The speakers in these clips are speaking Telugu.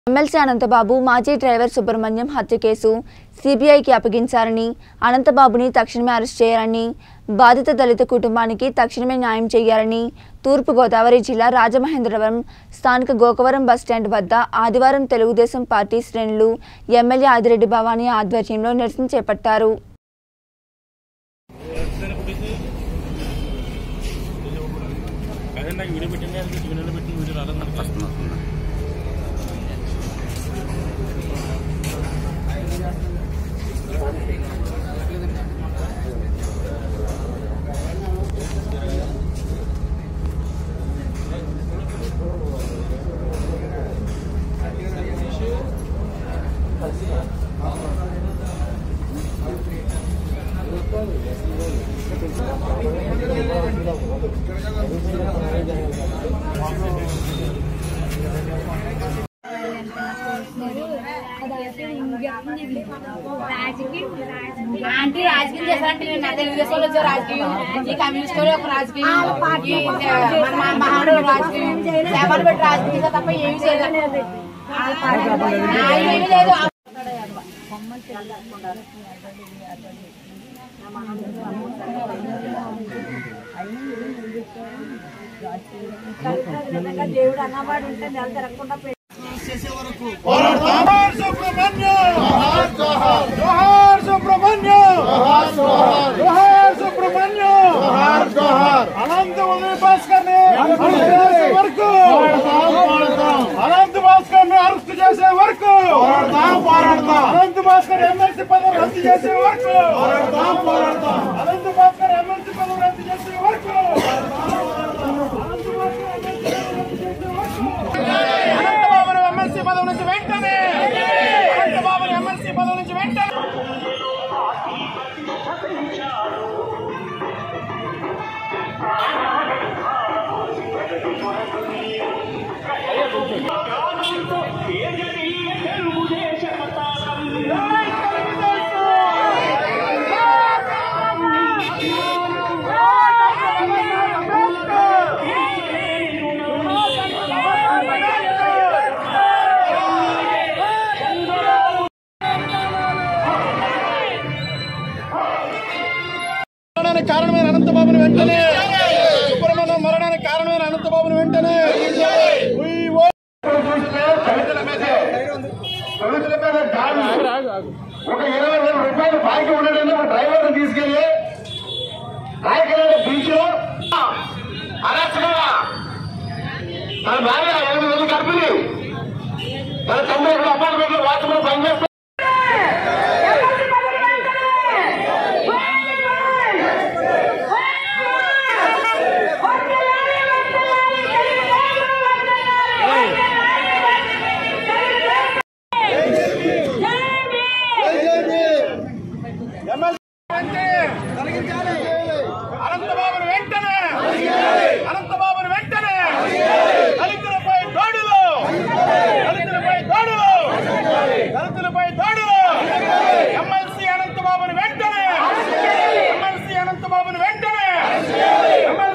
ఎమ్మెల్సీ అనంతబాబు మాజీ డ్రైవర్ సుబ్రహ్మణ్యం హత్య కేసు సిబిఐకి అప్పగించారని అనంతబాబుని తక్షణమే అరెస్ట్ చేయాలని బాధిత దళిత కుటుంబానికి తక్షణమే న్యాయం చేయాలని తూర్పుగోదావరి జిల్లా రాజమహేంద్రవరం స్థానిక గోకవరం బస్టాండ్ వద్ద ఆదివారం తెలుగుదేశం పార్టీ శ్రేణులు ఎమ్మెల్యే ఆదిరెడ్డి భవానీ ఆధ్వర్యంలో నిరసన చేపట్టారు అదే నాకు వీడియో పెట్టింది అది వీడియోలో పెట్టిన వీడియో రాలేదు నాకు ఆంటీ రాజకీయం చేశారంటే నేను నా తెలుగుదేశం లో వచ్చే రాజకీయం ఈ కమ్యూనిస్ట్ వాళ్ళు ఒక రాజకీయం ఈ మన మన మహానుడు రాజకీయం సేవలు పెట్టి రాజకీయం చేశారు తప్ప ఏమి చేయలేదు ఆ, ఏమీ లేదు దేవుడు అన్నవాడు ఉంటే నెల తిరగకుండా జోహార్ సుబ్రహ్మణ్యం జోహార్ సుబ్రహ్మణ్యం జోహార్ సుబ్రహ్మణ్యం అనంత ఉదయ భాస్కర్ ని అరెస్ట్ చేసే వరకు అనంత భాస్కర్ ని అరెస్ట్ చేసే వరకు అనంత భాస్కర్ ఎమ్మెల్సీ పదవి రద్దు చేసే వరకు అనంత భాస్కర్ ఎమ్మెల్సీ పదవి రద్దు చేసే వరకు అనంతబాబును ఎమ్మెల్సీ పదవి నుంచి వెంటనే అనంతబాబును ఎమ్మెల్సీ పదవి నుంచి వెంటనే మరణానికి కారణమైన అనంతబాబుని వెంటనే సుబ్రహ్మణ్యం మరణానికి కారణమైన అనంతబాబుని వెంటనే We want- ఒక ఇరవై వేల రూపాయలు బాకీ ఉండడంలో ఒక డ్రైవర్ తీసుకెళ్లి రాయకరాడ బీచ్ లో అరెస్ట్గా తన భార్య ఎనిమిది నెలలు గర్భిణి తన తొంభై రెండు అపార్ట్మెంట్ లో వాచ్మెన్ పనిచేస్తారు అనంతబాబును వెంటనే అనంతబాబును వెంటనే దళితులపై దాడులు దళితులపై దాడులు దళితులపై దాడులు ఎమ్మెల్సీ అనంతబాబును వెంటనే ఎమ్మెల్సీ అనంతబాబును వెంటనే ఎమ్మెల్సీ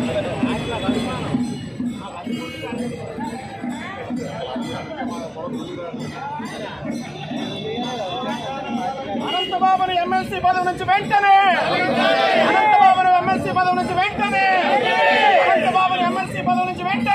అనంతబాబుని ఎమ్మెల్సీ పదవి నుంచి వెంటనే అనంతబాబుని ఎమ్మెల్సీ పదవి నుంచి వెంటనే అనంతబాబుని ఎమ్మెల్సీ పదవి నుంచి వెంటనే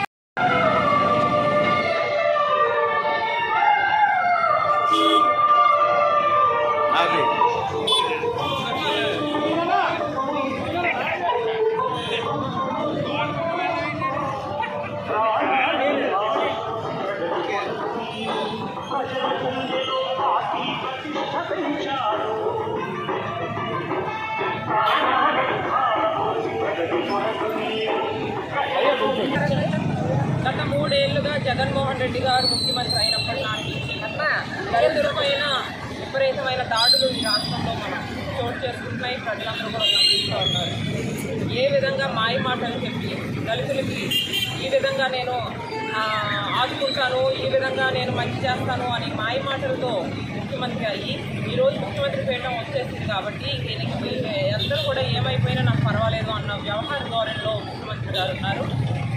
గత మూడేళ్లుగా జగన్మోహన్ రెడ్డి గారు ముఖ్యమంత్రి అయినప్పటి నాటి దళితులపైన విపరీతమైన దాడులు ఈ రాష్ట్రంలో మనం చోటు చేసుకుంటున్నాయి ప్రజలందరూ కూడా గమనిస్తూ ఉన్నారు ఏ విధంగా మాయ మాటలు చెప్పి దళితులకి ఈ విధంగా నేను ఆ, ఆదుకుంటాను ఈ విధంగా నేను మంచి చేస్తాను అని మాయ మాటలతో ముఖ్యమంత్రి అయ్యి ఈరోజు ముఖ్యమంత్రి పీఠం వచ్చేసింది కాబట్టి దీనికి అందరూ కూడా ఏమైపోయినా నాకు పర్వాలేదు అన్న వ్యవహార ధోరణిలో ముఖ్యమంత్రి గారు ఉన్నారు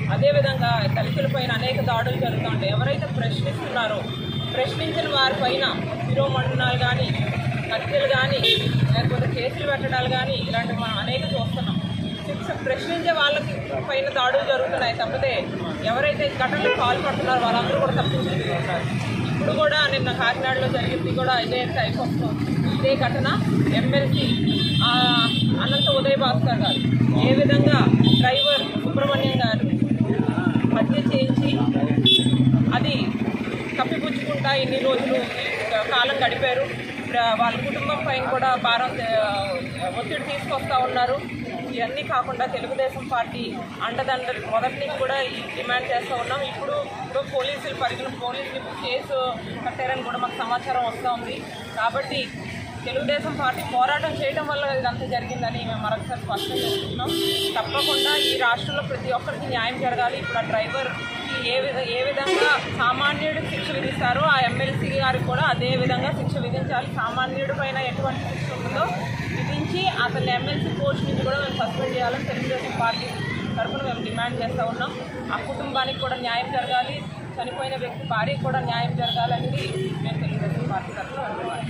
అదేవిధంగా దళితులపైన అనేక దాడులు జరుగుతుంటాయి ఎవరైతే ప్రశ్నిస్తున్నారో ప్రశ్నించిన వారిపైన శిరోమండనాలు కానీ కత్తులు కానీ లేకపోతే కేసులు పెట్టడాలు కానీ ఇలాంటివి మనం అనేక చూస్తున్నాం శిక్ష ప్రశ్నించే వాళ్ళకి పైన దాడులు జరుగుతున్నాయి తప్పితే ఎవరైతే ఘటనలు పాల్పడుతున్నారో వాళ్ళందరూ కూడా తప్పించుకుంటున్నారు ఇప్పుడు కూడా నిన్న కాకినాడలో జరిగింది కూడా ఇదే టైప్ ఆఫ్ ఇదే ఘటన ఎమ్మెల్సీ అనంత ఉదయ్ భాస్కర్ గారు ఏ విధంగా డ్రైవర్ సుబ్రహ్మణ్యం గారు హత్య చేయించి అది కప్పిపుచ్చుకుంటా ఇన్ని రోజులు కాలం గడిపారు ప్ర- వాళ్ళ కుటుంబం పైన కూడా భారం ఆ, ఒత్తిడి తీసుకొస్తా ఉన్నారు ఇవన్నీ కాకుండా తెలుగుదేశం పార్టీ అండదండలు మొదటి నుంచి కూడా ఈ డిమాండ్ చేస్తూ ఉన్నాం ఇప్పుడు ఇప్పుడు పోలీసులు పరిగణ పోలీసులు ఇప్పుడు కేసు కట్టారని కూడా మాకు సమాచారం వస్తూ ఉంది కాబట్టి తెలుగుదేశం పార్టీ పోరాటం చేయడం వల్ల ఇదంతా జరిగిందని మేము మరొకసారి స్పష్టం చేస్తున్నాం తప్పకుండా ఈ రాష్ట్రంలో ప్రతి ఒక్కరికి న్యాయం జరగాలి ఇప్పుడు ఆ డ్రైవర్ ఏ విధ ఏ విధంగా సామాన్యుడు శిక్ష విధిస్తారో ఆ ఎమ్మెల్సీ గారికి కూడా అదే విధంగా శిక్ష విధించాలి సామాన్యుడి పైన ఎటువంటి శిక్ష ఉంటుందో విధించి అతని ఎమ్మెల్సీ పోస్ట్ నుంచి కూడా మేము సస్పెండ్ చేయాలని తెలుగుదేశం పార్టీ తరఫున మేము డిమాండ్ చేస్తూ ఉన్నాం ఆ కుటుంబానికి కూడా న్యాయం జరగాలి చనిపోయిన వ్యక్తి భార్యకు కూడా న్యాయం జరగాలనేది మేము తెలుగుదేశం పార్టీ తరఫున అనుకోవాలి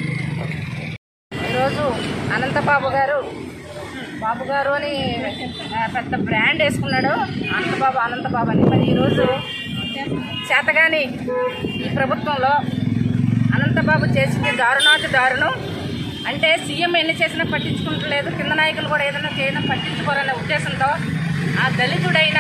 ఈరోజు అనంతబాబు గారు బాబు గారు అని ఆ, పెద్ద బ్రాండ్ వేసుకున్నాడు అనంతబాబు అనంతబాబు అని మరి ఈరోజు చేతగాని ఈ ప్రభుత్వంలో అనంతబాబు చేసింది దారుణాతి దారుణం అంటే సీఎం ఎన్ని చేసినా పట్టించుకుంటలేదు కింద నాయకులు కూడా ఏదైనా చేయడం పట్టించుకోరనే ఉద్దేశంతో ఆ దళితుడైన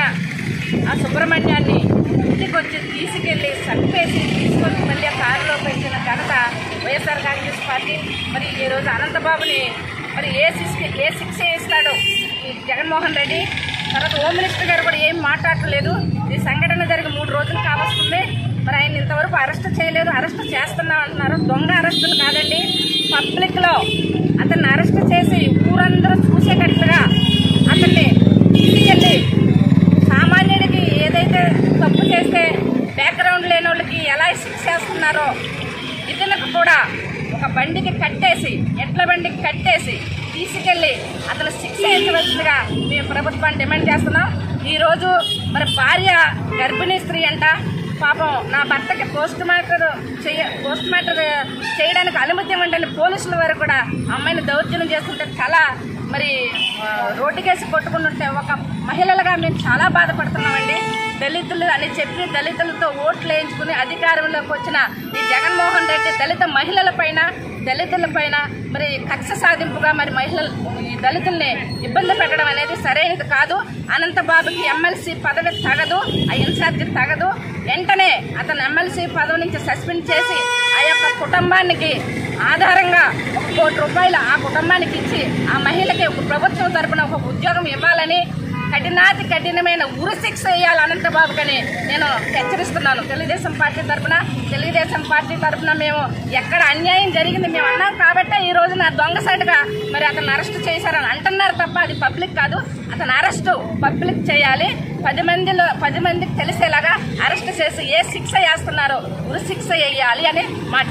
ఆ సుబ్రహ్మణ్యాన్ని ఇంటికి వచ్చి తీసుకెళ్లి చంపేసి తీసుకొచ్చి మళ్ళీ ఆ కారులో పెట్టిన ఘనత వైఎస్ఆర్ కాంగ్రెస్ పార్టీ మరి ఈ రోజు అనంతబాబుని మరి ఏ శిక్ష ఏ శిక్ష ఇస్తాడో ఈ జగన్మోహన్ రెడ్డి తర్వాత హోమ్ మినిస్టర్ గారు కూడా ఏం మాట్లాడలేదు ఈ సంఘటన జరిగి మూడు రోజులు కావస్తుంది మరి ఆయన ఇంతవరకు అరెస్ట్ చేయలేదు అరెస్ట్ చేస్తున్నాం అంటున్నారు దొంగ అరెస్టులు కాదండి పబ్లిక్లో అతన్ని అరెస్ట్ చేసి ఊరందరూ చూసేటట్టుగా అతన్ని తీసుకెళ్ళి సామాన్యుడికి ఏదైతే తప్పు చేస్తే బ్యాక్గ్రౌండ్ లేని వాళ్ళకి ఎలా శిక్ష చేస్తున్నారో ఇతనికి కూడా ఒక బండికి కట్టేసి ఎడ్ల బండికి కట్టేసి తీసుకెళ్ళి అతను శిక్ష వేయవలసిందిగా మేము ప్రభుత్వాన్ని డిమాండ్ చేస్తున్నాం ఈరోజు మరి భార్య గర్భిణీ స్త్రీ అంట పాపం నా భర్తకి పోస్ట్ మార్టం చేయ పోస్ట్ మార్టం చేయడానికి అనుమతి ఇవ్వండి పోలీసుల వారు కూడా అమ్మాయిని దౌర్జన్యం చేస్తుంటే చాలా మరి ఆ, రోడ్డుకేసి కొట్టుకుంటుంటే ఒక మహిళలుగా మేము చాలా బాధపడుతున్నామండి దళితులు అని చెప్పి దళితులతో ఓట్లు వేయించుకుని అధికారంలోకి వచ్చిన ఈ జగన్మోహన్ రెడ్డి దళిత మహిళల పైన దళితుల పైన మరి కక్ష సాధింపుగా మరి మహిళలు ఈ దళితుల్ని ఇబ్బంది పెట్టడం అనేది సరైనది కాదు అనంతబాబుకి ఎమ్మెల్సీ పదవి తగదు ఆ ఇన్ఛార్జ్ తగదు వెంటనే అతను ఎమ్మెల్సీ పదవి నుంచి సస్పెండ్ చేసి ఆ యొక్క కుటుంబానికి ఆధారంగా ఒక కోటి రూపాయలు ఆ కుటుంబానికి ఇచ్చి ఆ మహిళకి ఒక ప్రభుత్వం తరపున ఒక ఉద్యోగం ఇవ్వాలని కఠినాతి కఠినమైన ఉరి శిక్ష వేయాలి అనంతబాబుకని నేను హెచ్చరిస్తున్నాను తెలుగుదేశం పార్టీ తరపున తెలుగుదేశం పార్టీ తరపున మేము ఎక్కడ అన్యాయం జరిగింది మేము అన్నాం కాబట్టే ఈ రోజున దొంగసాటుగా మరి అతను అరెస్ట్ చేశారని అంటున్నారు తప్ప అది పబ్లిక్ కాదు అతను అరెస్టు పబ్లిక్ చేయాలి పది మందిలో పది మందికి తెలిసేలాగా అరెస్ట్ చేసి ఏ శిక్ష వేస్తున్నారో ఉరి శిక్ష వేయాలి అని మా